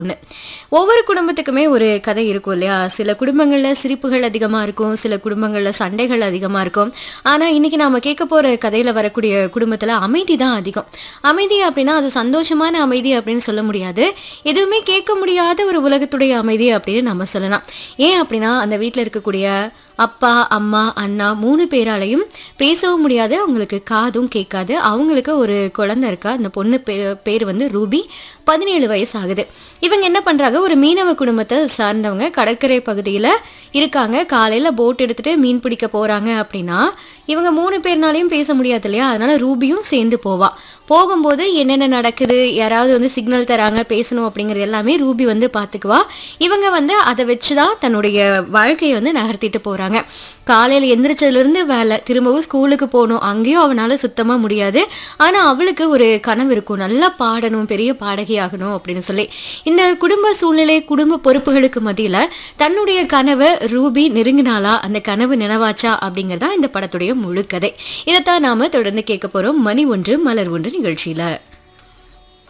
ஒண்ணு. ஒவ்வொரு குடும்பத்துக்குமே ஒரு கதை இருக்கும் இல்லையா சில குடும்பங்கள்ல சிரிப்புகள் அதிகமா இருக்கும் சில குடும்பங்கள்ல சண்டைகள் அதிகமா இருக்கும் ஆனா இன்னைக்கு நாம கேட்க போற கதையில வரக்கூடிய குடும்பத்துல அமைதி தான் அதிகம் அமைதி அப்படின்னா அது சந்தோஷமான அமைதி அப்படின்னு சொல்ல முடியாது எதுவுமே கேட்க முடியாத ஒரு உலகத்துடைய அமைதி அப்படின்னு நம்ம சொல்லலாம் ஏன் அப்படின்னா அந்த வீட்டில் இருக்கக்கூடிய அப்பா அம்மா அண்ணா மூணு பேராலையும் பேசவும் முடியாது அவங்களுக்கு காதும் கேட்காது அவங்களுக்கு ஒரு குழந்தை இருக்கா அந்த பொண்ணு பே பேர் வந்து ரூபி பதினேழு வயசு ஆகுது இவங்க என்ன பண்றாங்க ஒரு மீனவ குடும்பத்தை சார்ந்தவங்க கடற்கரை பகுதியில் இருக்காங்க காலையில் போட் எடுத்துட்டு மீன் பிடிக்க போறாங்க அப்படின்னா இவங்க மூணு பேர்னாலையும் பேச முடியாது இல்லையா அதனால ரூபியும் சேர்ந்து போவா போகும்போது என்னென்ன நடக்குது யாராவது வந்து சிக்னல் தராங்க பேசணும் அப்படிங்கிறது எல்லாமே ரூபி வந்து பார்த்துக்குவா இவங்க வந்து அதை வச்சு தான் தன்னுடைய வாழ்க்கையை வந்து நகர்த்திட்டு போகிறாங்க காலையில் எந்திரிச்சதுலேருந்து வேலை திரும்பவும் ஸ்கூலுக்கு போகணும் அங்கேயும் அவனால் சுத்தமாக முடியாது ஆனால் அவளுக்கு ஒரு கனவு இருக்கும் நல்லா பாடணும் பெரிய பாடகி ஆகணும் அப்படின்னு சொல்லி இந்த குடும்ப சூழ்நிலை குடும்ப பொறுப்புகளுக்கு மத்தியில் தன்னுடைய கனவை ரூபி நெருங்கினாலா அந்த கனவு நினைவாச்சா அப்படிங்கிறதா இந்த படத்துடைய முழு கதை இதைத்தான் நாம தொடர்ந்து கேட்க போறோம் மணி ஒன்று மலர் ஒன்று நிகழ்ச்சியில